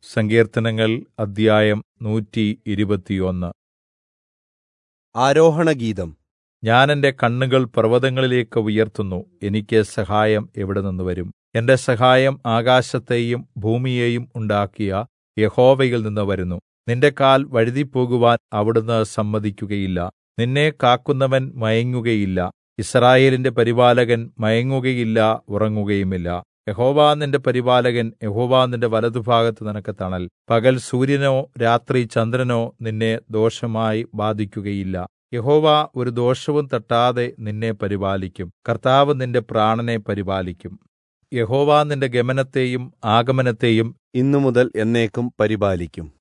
സങ്കീർത്തനങ്ങൾ അദ്ധ്യായം നൂറ്റി ഇരുപത്തിയൊന്ന് ആരോഹണഗീതം ഞാൻ എന്റെ കണ്ണുകൾ പർവ്വതങ്ങളിലേക്ക് ഉയർത്തുന്നു എനിക്ക് സഹായം എവിടെ നിന്ന് വരും എന്റെ സഹായം ആകാശത്തെയും ഭൂമിയെയും ഉണ്ടാക്കിയ യഹോവയിൽ നിന്ന് വരുന്നു നിന്റെ കാൽ വഴുതിപ്പോകുവാൻ അവിടുന്ന് സമ്മതിക്കുകയില്ല നിന്നെ കാക്കുന്നവൻ മയങ്ങുകയില്ല യിസ്രായേലിന്റെ പരിപാലകൻ മയങ്ങുകയില്ല ഉറങ്ങുകയുമില്ല യഹോവ നിന്റെ പരിപാലകൻ യഹോവ നിന്റെ വലതുഭാഗത്ത് നിനക്ക് തണൽ പകൽ സൂര്യനോ രാത്രി ചന്ദ്രനോ നിന്നെ ദോഷമായി ബാധിക്കുകയില്ല യഹോവ ഒരു ദോഷവും തട്ടാതെ നിന്നെ പരിപാലിക്കും കർത്താവ് നിന്റെ പ്രാണനെ പരിപാലിക്കും യഹോവ നിന്റെ ഗമനത്തെയും ആഗമനത്തെയും ഇന്നു മുതൽ എന്നേക്കും പരിപാലിക്കും